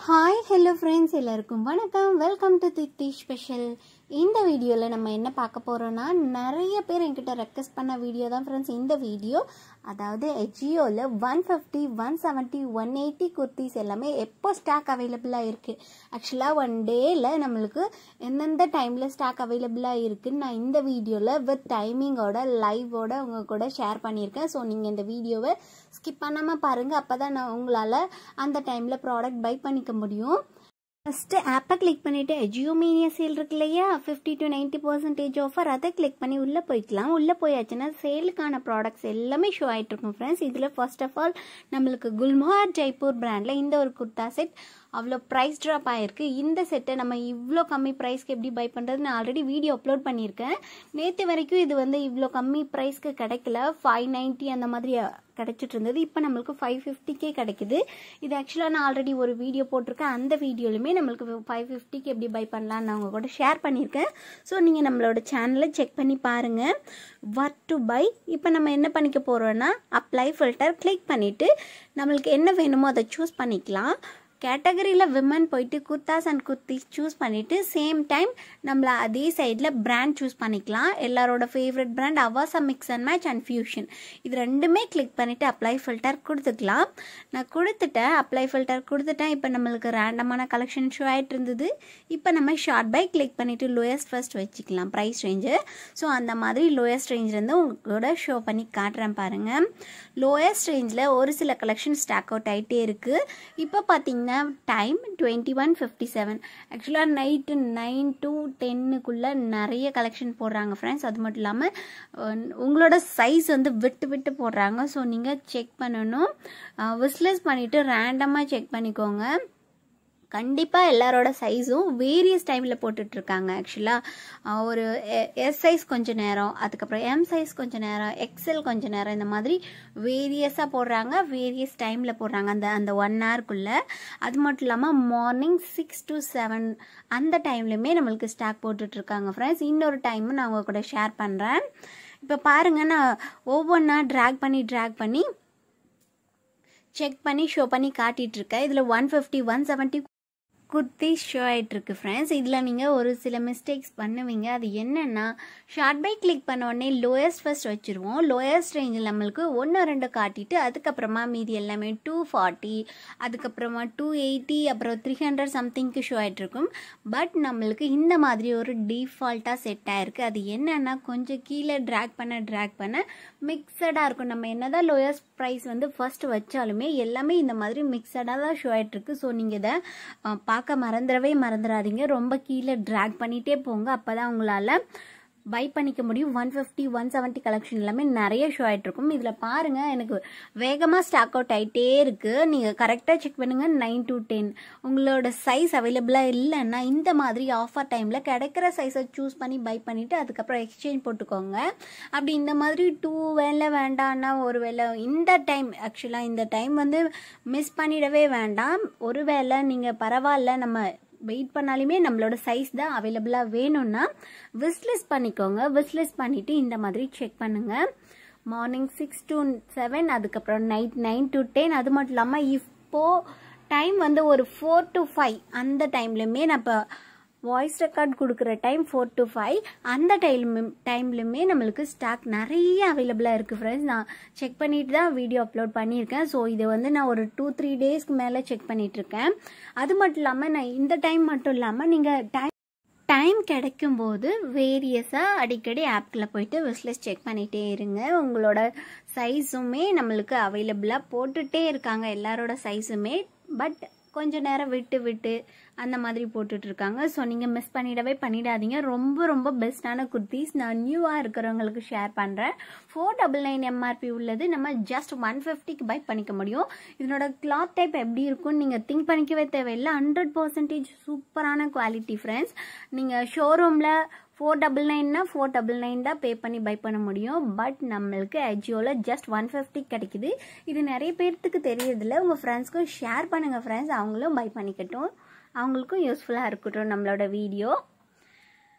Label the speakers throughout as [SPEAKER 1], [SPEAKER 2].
[SPEAKER 1] hi hello friends எல்லாருக்கும் வணக்கம் welcome to தித்தி special இந்த வீடியோவில் நம்ம என்ன பார்க்க போகிறோன்னா நிறைய பேர் என்கிட்ட ரெக்வஸ்ட் பண்ண வீடியோ தான் ஃப்ரெண்ட்ஸ் இந்த வீடியோ அதாவது எஜியோவில் one fifty one seventy one eighty kurtis எல்லாமே எப்போ ஸ்டாக் அவைலபிளாக இருக்குது ஆக்சுவலாக ஒன் டேயில் நம்மளுக்கு எந்தெந்த டைமில் ஸ்டாக் அவைலபிளாக இருக்குன்னு நான் இந்த வீடியோவில் வித் டைமிங்கோட லைவோட உங்கள் கூட ஷேர் பண்ணியிருக்கேன் ஸோ நீங்கள் இந்த வீடியோவை ஸ்கிப் பண்ணாமல் பாருங்கள் அப்போ தான் நான் உங்களால் அந்த டைமில் ப்ராடக்ட் பை பண்ணிக்க முடியும் ஃபஸ்ட்டு ஆப்பை கிளிக் பண்ணிவிட்டு எஜியோமீனியா சேல் இருக்கு இல்லையா fifty to ninety percentage offer அதை கிளிக் பண்ணி உள்ளே போய்க்கலாம் உள்ளே போயாச்சுன்னா சேலுக்கான ப்ராடக்ட்ஸ் எல்லாமே ஷோ ஆகிட்டு இருக்கும் ஃப்ரெண்ட்ஸ் இதில் ஃபர்ஸ்ட் ஆஃப் ஆல் நம்மளுக்கு குல்மார் ஜெய்ப்பூர் பிராண்டில் இந்த ஒரு குர்தா செட் அவ்வளோ ப்ரைஸ் ட்ராப் ஆகிருக்கு இந்த செட்டை நம்ம இவ்வளோ கம்மி ப்ரைஸ்க்கு எப்படி பை பண்ணுறது நான் ஆல்ரெடி வீடியோ அப்லோட் பண்ணியிருக்கேன் நேற்று வரைக்கும் இது வந்து இவ்வளோ கம்மி ப்ரைஸ்க்கு கிடைக்கல ஃபைவ் நைன்ட்டி அந்த மாதிரி கிடைச்சிட்டு இருந்தது இப்போ நம்மளுக்கு ஃபைவ் ஃபிஃப்டிக்கே கிடைக்குது இது ஆக்சுவலாக நான் ஆல்ரெடி ஒரு வீடியோ போட்டிருக்கேன் அந்த வீடியோலுமே நம்மளுக்கு ஃபைவ் ஃபிஃப்டிக்கு எப்படி பை பண்ணலான்னு நான் உங்கள் கூட ஷேர் பண்ணியிருக்கேன் ஸோ நீங்கள் நம்மளோட சேனலை செக் பண்ணி பாருங்கள் வாட் டு பை இப்போ நம்ம என்ன பண்ணிக்க போகிறோன்னா அப்ளை ஃபில்டர் கிளிக் பண்ணிவிட்டு நம்மளுக்கு என்ன வேணுமோ அதை சூஸ் பண்ணிக்கலாம் கேட்டகரியில் விமன் போயிட்டு குர்தாஸ் அண்ட் குர்த்திஸ் சூஸ் பண்ணிவிட்டு சேம் டைம் நம்மள அதே சைடில் பிராண்ட் சூஸ் பண்ணிக்கலாம் எல்லாரோட favourite brand Avaasa mix and match and fusion இது ரெண்டுமே கிளிக் பண்ணிவிட்டு அப்ளை ஃபில்டர் கொடுத்துக்கலாம் நான் கொடுத்துட்டேன் அப்ளை ஃபில்டர் கொடுத்துட்டேன் இப்போ நம்மளுக்கு ரேண்டமான கலெக்ஷன் ஷோ ஆகிட்டு இருந்தது இப்போ நம்ம ஷார்ட் பை கிளிக் பண்ணிவிட்டு லோயஸ்ட் ஃபர்ஸ்ட் வச்சுக்கலாம் ப்ரைஸ் ரேஞ்சு ஸோ அந்த மாதிரி லோயஸ்ட் ரேஞ்சிலேருந்து உங்களோட ஷோ பண்ணி காட்டுறேன் பாருங்கள் லோயஸ்ட் ரேஞ்சில் ஒரு சில கலெக்ஷன் ஸ்டாக் அவுட் ஆகிட்டே இருக்குது இப்போ பார்த்தீங்கன்னா time twenty one fifty seven ஆக்சுவலாக நைட்டு நைன் டு டென்னுக்குள்ளே நிறைய கலெக்ஷன் போடுறாங்க ஃப்ரெண்ட்ஸ் அது மட்டும் இல்லாமல் உங்களோட சைஸ் வந்து விட்டு விட்டு போடுறாங்க ஸோ நீங்கள் செக் பண்ணணும் விஸ்லெஸ் பண்ணிவிட்டு ரேண்டமாக செக் பண்ணிக்கோங்க கண்டிப்பாக எல்லாரோட சைஸும் வேரியஸ் டைமில் போட்டுட்ருக்காங்க ஆக்சுவலாக ஒரு எஸ் சைஸ் கொஞ்சம் நேரம் அதுக்கப்புறம் எம் சைஸ் கொஞ்சம் நேரம் எக்ஸல் கொஞ்சம் நேரம் இந்த மாதிரி வேரியஸாக போடுறாங்க வேரியஸ் டைமில் போடுறாங்க அந்த அந்த ஒன் ஹவர்க்குள்ளே அது மட்டும் இல்லாமல் மார்னிங் சிக்ஸ் டு செவன் அந்த டைம்லையுமே நம்மளுக்கு ஸ்டாக் போட்டுட்ருக்காங்க ஃப்ரெண்ட்ஸ் இன்னொரு டைமும் நான் உங்கள் கூட ஷேர் பண்ணுறேன் இப்போ பாருங்கள் நான் ஒவ்வொன்றா ட்ராக் பண்ணி ட்ராக் பண்ணி செக் பண்ணி ஷோ பண்ணி காட்டிகிட்ருக்கேன் இதில் one fifty one seventy kurti show ஆகிட்டுருக்கு ஃப்ரெண்ட்ஸ் இதில் நீங்கள் ஒரு சில மிஸ்டேக்ஸ் பண்ணுவீங்க அது என்னென்னா ஷார்ட் பை கிளிக் பண்ண உடனே லோயஸ்ட் ஃபஸ்ட் வச்சுருவோம் லோயஸ்ட் ரேஞ்சில் நம்மளுக்கு ஒன்று ரெண்டு காட்டிட்டு அதுக்கப்புறமா மீதி எல்லாமே டூ ஃபார்ட்டி அதுக்கப்புறமா டூ எயிட்டி அப்புறம் த்ரீ ஹண்ட்ரட் சம்திங்க்கு ஷோ ஆகிட்ருக்கும் பட் நம்மளுக்கு இந்த மாதிரி ஒரு டிஃபால்ட்டாக செட் ஆகிருக்கு அது என்னென்னா கொஞ்சம் கீழே ட்ராக் பண்ண ட்ராக் பண்ண மிக்சடாக இருக்கும் நம்ம என்ன தான் லோயஸ்ட் ப்ரைஸ் வந்து ஃபஸ்ட்டு வச்சாலுமே எல்லாமே இந்த மாதிரி மிக்சடாக தான் ஷோ ஆகிட்ருக்கு ஸோ நீங்கள் இதை பார்க்க மறந்துடவே மறந்துடாதீங்க ரொம்ப கீழே ட்ராக் பண்ணிகிட்டே போங்க அப்போ தான் உங்களால் பை பண்ணிக்க முடியும் one fifty one seventy collection எல்லாமே நிறைய ஷோ ஆகிட்ருக்கும் இதில் பாருங்கள் எனக்கு வேகமாக ஸ்டாக் அவுட் ஆகிட்டே இருக்குது நீங்கள் கரெக்டாக செக் பண்ணுங்கள் நைன் டு டென் உங்களோட சைஸ் அவைலபிளாக இல்லைன்னா இந்த மாதிரி ஆஃபர் டைமில் கிடைக்கிற சைஸை சூஸ் பண்ணி பை பண்ணிவிட்டு அதுக்கப்புறம் எக்ஸ்சேஞ்ச் போட்டுக்கோங்க அப்படி இந்த மாதிரி டூ வேலை வேண்டாம்னா ஒரு வேலை இந்த டைம் ஆக்சுவலாக இந்த டைம் வந்து மிஸ் பண்ணிடவே வேண்டாம் ஒரு வேளை நீங்கள் பரவாயில்ல நம்ம வெயிட் பண்ணாலுமே நம்மளோட சைஸ் தான் அவைலபிளாக வேணும்னா விஸ்லிஸ் பண்ணிக்கோங்க விஸ்லிஸ் பண்ணிவிட்டு இந்த மாதிரி செக் பண்ணுங்கள் மார்னிங் சிக்ஸ் டு செவன் அதுக்கப்புறம் நைட் நைன் டு டென் அது மட்டும் இல்லாமல் இப்போது டைம் வந்து ஒரு ஃபோர் டு ஃபைவ் அந்த டைம்லையுமே நான் இப்போ வாய்ஸ் ரெக்கார்ட் கொடுக்குற டைம் ஃபோர் டு ஃபைவ் அந்த டைம் டைம்லையுமே நம்மளுக்கு ஸ்டாக் நிறைய அவைலபிளாக இருக்குது ஃப்ரெண்ட்ஸ் நான் செக் பண்ணிட்டு தான் வீடியோ அப்லோட் பண்ணியிருக்கேன் ஸோ இது வந்து நான் ஒரு டூ த்ரீ டேஸ்க்கு மேலே செக் பண்ணிகிட்ருக்கேன் அது மட்டும் இல்லாமல் நான் இந்த டைம் மட்டும் இல்லாமல் நீங்கள் டைம் டைம் கிடைக்கும்போது வேரியஸாக அடிக்கடி ஆப்பில் போயிட்டு விஸ்லெஸ் செக் பண்ணிகிட்டே இருங்க உங்களோட சைஸுமே நம்மளுக்கு அவைலபிளாக போட்டுகிட்டே இருக்காங்க எல்லாரோட சைஸுமே பட் கொஞ்சம் நேரம் விட்டு விட்டு அந்த மாதிரி போட்டுட்ருக்காங்க ஸோ நீங்கள் மிஸ் பண்ணிடவே பண்ணிடாதீங்க ரொம்ப ரொம்ப பெஸ்ட்டான குர்த்திஸ் நான் நியூவாக இருக்கிறவங்களுக்கு ஷேர் பண்ணுறேன் ஃபோர் டபுள் நைன் எம்ஆர்பி உள்ளது நம்ம ஜஸ்ட் ஒன் ஃபிஃப்டிக்கு பை பண்ணிக்க முடியும் இதனோட கிளாத் டைப் எப்படி இருக்கும்னு நீங்கள் திங்க் பண்ணிக்கவே தேவையில்லை ஹண்ட்ரட் பர்சன்டேஜ் சூப்பரான குவாலிட்டி ஃப்ரெண்ட்ஸ் நீங்கள் ஷோரூமில் ஃபோர் டபுள் நைன்னா ஃபோர் டபுள் நைன் தான் பே பண்ணி பை பண்ண முடியும் பட் நம்மளுக்கு அஜியோவில் ஜஸ்ட் ஒன் ஃபிஃப்டி கிடைக்குது இது நிறைய பேர்த்துக்கு தெரியறதில்ல உங்கள் ஃப்ரெண்ட்ஸ்க்கும் ஷேர் பண்ணுங்கள் ஃப்ரெண்ட்ஸ் அவங்களும் பை பண்ணிக்கட்டும் அவங்களுக்கும் யூஸ்ஃபுல்லாக இருக்கட்டும் நம்மளோட வீடியோ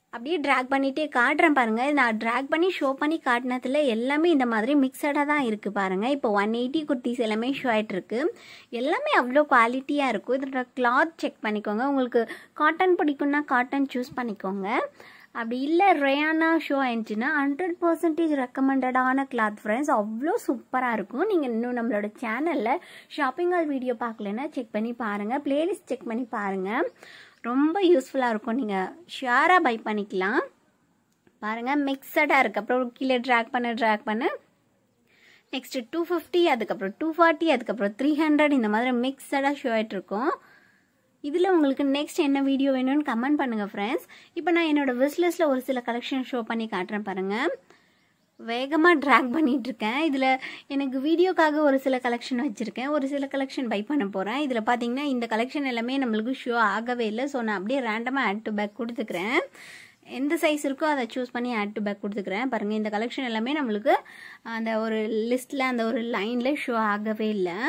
[SPEAKER 1] அப்படியே ட்ராக் பண்ணிகிட்டே காட்டுறேன் பாருங்கள் நான் ட்ராக் பண்ணி ஷோ பண்ணி காட்டினதுல எல்லாமே இந்த மாதிரி மிக்சடாக தான் இருக்குது பாருங்கள் இப்போ ஒன் எயிட்டி குர்த்திஸ் எல்லாமே ஷோ ஆகிட்டுருக்கு எல்லாமே அவ்வளோ குவாலிட்டியாக இருக்கும் இதோட கிளாத் செக் பண்ணிக்கோங்க உங்களுக்கு காட்டன் பிடிக்கும்னா காட்டன் சூஸ் பண்ணிக்கோங்க அப்படி இல்லை ரேயானா ஷோ ஆயிடுச்சுன்னா ஹண்ட்ரட் பர்சன்டேஜ் ரெக்கமெண்டடான கிளாத் ஃப்ரெண்ட்ஸ் அவ்வளோ சூப்பராக இருக்கும் நீங்கள் இன்னும் நம்மளோட சேனலில் ஷாப்பிங் ஆல் வீடியோ பார்க்கலன்னா செக் பண்ணி பாருங்கள் ப்ளேலிஸ்ட் செக் பண்ணி பாருங்கள் ரொம்ப யூஸ்ஃபுல்லாக இருக்கும் நீங்கள் ஷியராக பை பண்ணிக்கலாம் பாருங்கள் மிக்சடாக இருக்குது அப்புறம் கீழே ட்ராக் பண்ண ட்ராக் பண்ண நெக்ஸ்ட்டு டூ ஃபிஃப்டி அதுக்கப்புறம் டூ ஃபார்ட்டி அதுக்கப்புறம் த்ரீ ஹண்ட்ரட் இந்த மாதிரி மிக்சடாக ஷோ ஆகிட்ருக்கோம் இதில் உங்களுக்கு நெக்ஸ்ட் என்ன வீடியோ வேணும்னு கமெண்ட் பண்ணுங்கள் ஃப்ரெண்ட்ஸ் இப்போ நான் என்னோடய விஸ்லிஸ்ட்டில் ஒரு சில கலெக்ஷன் ஷோ பண்ணி காட்டுறேன் பாருங்கள் வேகமாக ட்ராக் பண்ணிகிட்ருக்கேன் இதில் எனக்கு வீடியோக்காக ஒரு சில கலெக்ஷன் வச்சுருக்கேன் ஒரு சில கலெக்ஷன் பை பண்ண போகிறேன் இதில் பார்த்தீங்கன்னா இந்த கலெக்ஷன் எல்லாமே நம்மளுக்கு ஷோ ஆகவே இல்லை ஸோ நான் அப்படியே ரேண்டமாக ஆட் டு பேக் கொடுத்துக்கிறேன் எந்த சைஸ் இருக்கோ அதை சூஸ் பண்ணி ஆட் டு பேக் கொடுத்துக்கிறேன் பாருங்கள் இந்த கலெக்ஷன் எல்லாமே நம்மளுக்கு அந்த ஒரு லிஸ்ட்டில் அந்த ஒரு லைனில் ஷோ ஆகவே இல்லை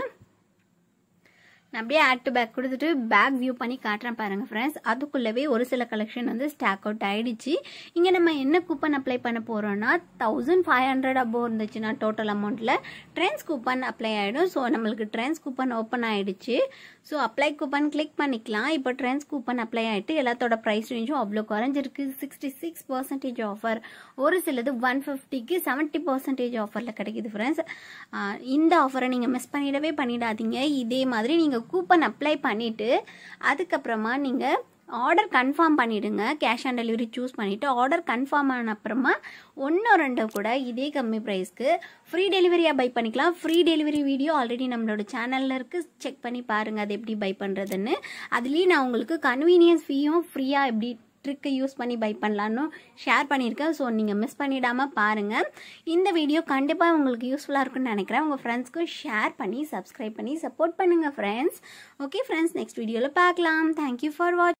[SPEAKER 1] நான் அப்படியே ஆட் டு பேக் கொடுத்துட்டு பேக் வியூ பண்ணி காட்டுறேன் பாருங்கள் ஃப்ரெண்ட்ஸ் அதுக்குள்ளவே ஒரு சில கலெக்ஷன் வந்து ஸ்டாக் அவுட் ஆகிடுச்சு இங்கே நம்ம என்ன கூப்பன் அப்ளை பண்ண போகிறோன்னா தௌசண்ட் ஃபைவ் ஹண்ட்ரட் அபோவ் இருந்துச்சுன்னா டோட்டல் அமௌண்ட்டில் ட்ரெண்ட்ஸ் கூப்பன் அப்ளை ஆகிடும் ஸோ நம்மளுக்கு ட்ரெண்ட்ஸ் கூப்பன் ஓப்பன் ஆகிடுச்சு ஸோ அப்ளை கூப்பன் கிளிக் பண்ணிக்கலாம் இப்போ ட்ரெண்ட்ஸ் கூப்பன் அப்ளை ஆகிட்டு எல்லாத்தோட ப்ரைஸ் ரேஞ்சும் அவ்வளோ குறைஞ்சிருக்கு சிக்ஸ்டி சிக்ஸ் பர்சன்டேஜ் ஆஃபர் ஒரு சிலது ஒன் ஃபிஃப்டிக்கு செவன்ட்டி பர்சன்டேஜ் ஆஃபரில் கிடைக்குது ஃப்ரெண்ட்ஸ் இந்த ஆஃபரை நீங்கள் மிஸ் பண்ணிடவே பண்ணிடாதீங்க இதே மாதிரி நீங்கள் கூப்பன் அப்ளை பண்ணிவிட்டு அதுக்கப்புறமா நீங்கள் ஆர்டர் கன்ஃபார்ம் பண்ணிவிடுங்க கேஷ் ஆன் டெலிவரி சூஸ் பண்ணிவிட்டு ஆர்டர் கன்ஃபார்ம் ஆன அப்புறமா ஒன்று ரெண்டு கூட இதே கம்மி ப்ரைஸ்க்கு ஃப்ரீ டெலிவரியாக பை பண்ணிக்கலாம் ஃப்ரீ டெலிவரி வீடியோ ஆல்ரெடி நம்மளோட சேனலில் இருக்குது செக் பண்ணி பாருங்கள் அது எப்படி பை பண்ணுறதுன்னு அதுலேயும் நான் உங்களுக்கு கன்வீனியன்ஸ் ஃபீயும் ஃப்ரீயாக எப்படி ட்ரிக்கை யூஸ் பண்ணி பை பண்ணலான்னு ஷேர் பண்ணியிருக்கேன் ஸோ நீங்கள் மிஸ் பண்ணிடாமல் பாருங்கள் இந்த வீடியோ கண்டிப்பாக உங்களுக்கு யூஸ்ஃபுல்லாக இருக்குன்னு நினைக்கிறேன் உங்கள் ஃப்ரெண்ட்ஸ்க்கும் ஷேர் பண்ணி சப்ஸ்கிரைப் பண்ணி சப்போர்ட் பண்ணுங்கள் ஃப்ரெண்ட்ஸ் ஓகே ஃப்ரெண்ட்ஸ் நெக்ஸ்ட் வீடியோவில் பார்க்கலாம் தேங்க்யூ ஃபார் வாட்ச்